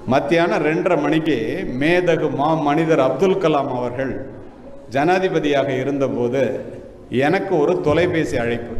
மத்தியானம் ரெண்டரை மணிக்கு மேதகு மா மனிதர் அப்துல் கலாம் அவர்கள் ஜனாதிபதியாக இருந்தபோது எனக்கு ஒரு தொலைபேசி அழைப்பு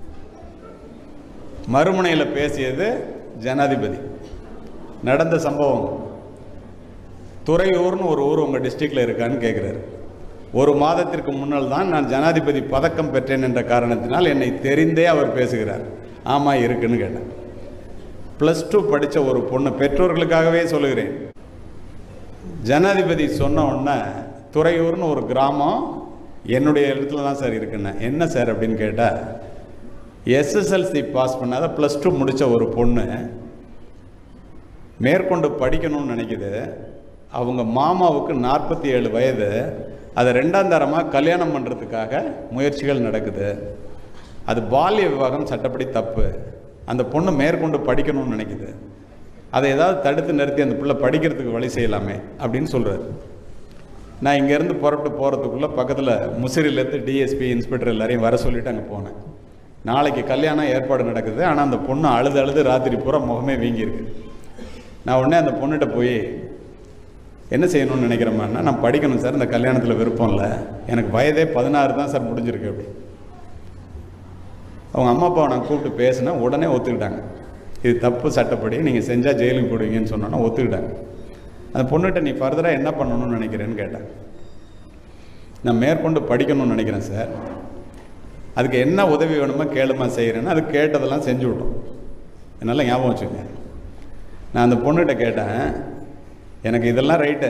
மறுமுனையில் பேசியது ஜனாதிபதி நடந்த சம்பவம் துறையூர்னு ஒரு ஊர் உங்கள் டிஸ்ட்ரிக்டில் இருக்கான்னு கேட்குறாரு ஒரு மாதத்திற்கு முன்னால் தான் நான் ஜனாதிபதி பதக்கம் பெற்றேன் என்ற காரணத்தினால் என்னை தெரிந்தே அவர் பேசுகிறார் ஆமாம் இருக்குன்னு கேட்டேன் ப்ளஸ் டூ படித்த ஒரு பொண்ணு பெற்றோர்களுக்காகவே சொல்லுகிறேன் ஜனாதிபதி சொன்ன உடனே துறையூர்னு ஒரு கிராமம் என்னுடைய இடத்துல தான் சார் இருக்குன்னு என்ன சார் அப்படின்னு கேட்டால் எஸ்எஸ்எல்சி பாஸ் பண்ணாத ப்ளஸ் டூ முடித்த ஒரு பொண்ணு மேற்கொண்டு படிக்கணும்னு நினைக்குது அவங்க மாமாவுக்கு நாற்பத்தி ஏழு வயது அதை ரெண்டாம் தரமாக கல்யாணம் பண்ணுறதுக்காக முயற்சிகள் நடக்குது அது பால்ய விவாகம் சட்டப்படி தப்பு அந்த பொண்ணு மேற்கொண்டு படிக்கணும்னு நினைக்குது அதை ஏதாவது தடுத்து நிறுத்தி அந்த பிள்ளை படிக்கிறதுக்கு வழி செய்யலாமே அப்படின்னு சொல்கிறாரு நான் இங்கேருந்து புறப்பட்டு போகிறதுக்குள்ளே பக்கத்தில் முசிறிலேருந்து டிஎஸ்பி இன்ஸ்பெக்டர் எல்லாரையும் வர சொல்லிட்டு அங்கே போனேன் நாளைக்கு கல்யாணம் ஏற்பாடு நடக்குது ஆனால் அந்த பொண்ணு அழுது அழுது ராத்திரி பூரா முகமே வீங்கியிருக்கு நான் உடனே அந்த பொண்ணுகிட்ட போய் என்ன செய்யணும்னு நினைக்கிறேம்மான்னா நான் படிக்கணும் சார் இந்த கல்யாணத்தில் விருப்பம் இல்லை எனக்கு வயதே பதினாறு தான் சார் முடிஞ்சிருக்கு அப்படி அவங்க அம்மா அப்பாவை நான் கூப்பிட்டு பேசினேன் உடனே ஒத்துக்கிட்டாங்க இது தப்பு சட்டப்படி நீங்கள் செஞ்சால் ஜெயிலுக்கு போடுவீங்கன்னு சொன்னோன்னா ஒத்துக்கிட்டாங்க அந்த பொண்ணுகிட்ட நீ ஃபர்தராக என்ன பண்ணணும்னு நினைக்கிறேன்னு கேட்டேன் நான் மேற்கொண்டு படிக்கணும்னு நினைக்கிறேன் சார் அதுக்கு என்ன உதவி வேணுமோ கேளுமா செய்கிறேன்னு அது கேட்டதெல்லாம் செஞ்சு விட்டோம் என்னால் ஞாபகம் வச்சுக்கோங்க நான் அந்த பொண்ணுகிட்ட கேட்டேன் எனக்கு இதெல்லாம் ரைட்டு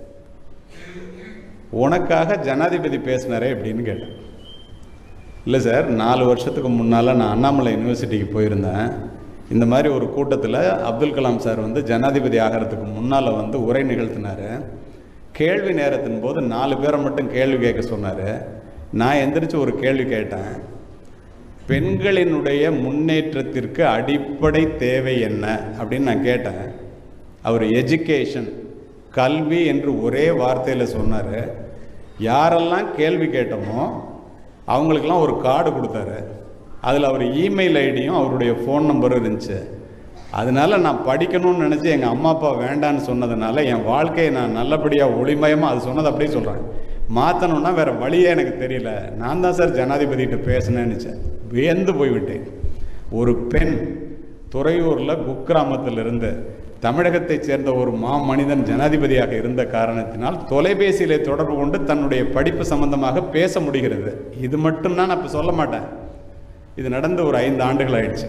உனக்காக ஜனாதிபதி பேசினாரே அப்படின்னு கேட்டேன் இல்லை சார் நாலு வருஷத்துக்கு முன்னால் நான் அண்ணாமலை யூனிவர்சிட்டிக்கு போயிருந்தேன் இந்த மாதிரி ஒரு கூட்டத்தில் அப்துல் கலாம் சார் வந்து ஜனாதிபதி ஆகிறதுக்கு முன்னால் வந்து உரை நிகழ்த்தினார் கேள்வி நேரத்தின் போது நாலு பேரை மட்டும் கேள்வி கேட்க சொன்னார் நான் எந்திரிச்சு ஒரு கேள்வி கேட்டேன் பெண்களினுடைய முன்னேற்றத்திற்கு அடிப்படை தேவை என்ன அப்படின்னு நான் கேட்டேன் அவர் எஜுகேஷன் கல்வி என்று ஒரே வார்த்தையில் சொன்னார் யாரெல்லாம் கேள்வி கேட்டோமோ அவங்களுக்கெல்லாம் ஒரு கார்டு கொடுத்தாரு அதில் அவர் இமெயில் ஐடியும் அவருடைய ஃபோன் நம்பரும் இருந்துச்சு அதனால நான் படிக்கணும்னு நினச்சி எங்கள் அம்மா அப்பா வேண்டான்னு சொன்னதுனால என் வாழ்க்கையை நான் நல்லபடியாக ஒளிமயமாக அது சொன்னது அப்படியே சொல்கிறேன் மாற்றணுன்னா வேறு வழியே எனக்கு தெரியல நான் தான் சார் ஜனாதிபதிகிட்ட பேசினேன்னுச்சேன் வியந்து போய்விட்டேன் ஒரு பெண் துறையூரில் குக்கிராமத்திலிருந்து தமிழகத்தைச் சேர்ந்த ஒரு மா மனிதன் ஜனாதிபதியாக இருந்த காரணத்தினால் தொலைபேசியிலே தொடர்பு கொண்டு தன்னுடைய படிப்பு சம்பந்தமாக பேச முடிகிறது இது மட்டும்தான் நான் இப்போ சொல்ல மாட்டேன் இது நடந்து ஒரு ஐந்து ஆண்டுகள் ஆயிடுச்சு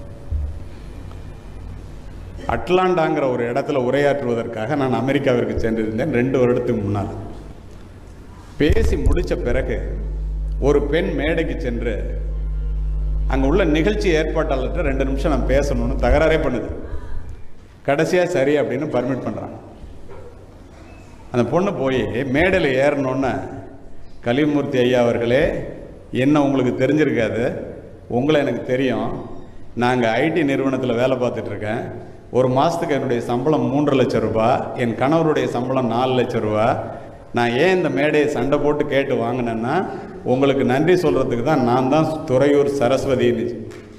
அட்லாண்டாங்கிற ஒரு இடத்துல உரையாற்றுவதற்காக நான் அமெரிக்காவிற்கு சென்றிருந்தேன் ரெண்டு வருடத்துக்கு முன்னால் பேசி முடித்த பிறகு ஒரு பெண் மேடைக்கு சென்று அங்கே உள்ள நிகழ்ச்சி ஏற்பாட்டாளர்கிட்ட ரெண்டு நிமிஷம் நான் பேசணும்னு தகராறே பண்ணுது கடைசியாக சரி அப்படின்னு பர்மிட் பண்ணுறான் அந்த பொண்ணு போய் மேடையில் ஏறணுன்னு கலிமூர்த்தி ஐயா அவர்களே என்ன உங்களுக்கு தெரிஞ்சிருக்காது உங்களை எனக்கு தெரியும் நாங்கள் ஐடி நிறுவனத்தில் வேலை பார்த்துட்ருக்கேன் ஒரு மாதத்துக்கு என்னுடைய சம்பளம் மூன்று லட்சம் ரூபா என் கணவருடைய சம்பளம் நாலு லட்சம் ரூபா நான் ஏன் இந்த மேடையை சண்டை போட்டு கேட்டு வாங்கினேன்னா உங்களுக்கு நன்றி சொல்கிறதுக்கு தான் நான் தான் துறையூர் சரஸ்வதின்னு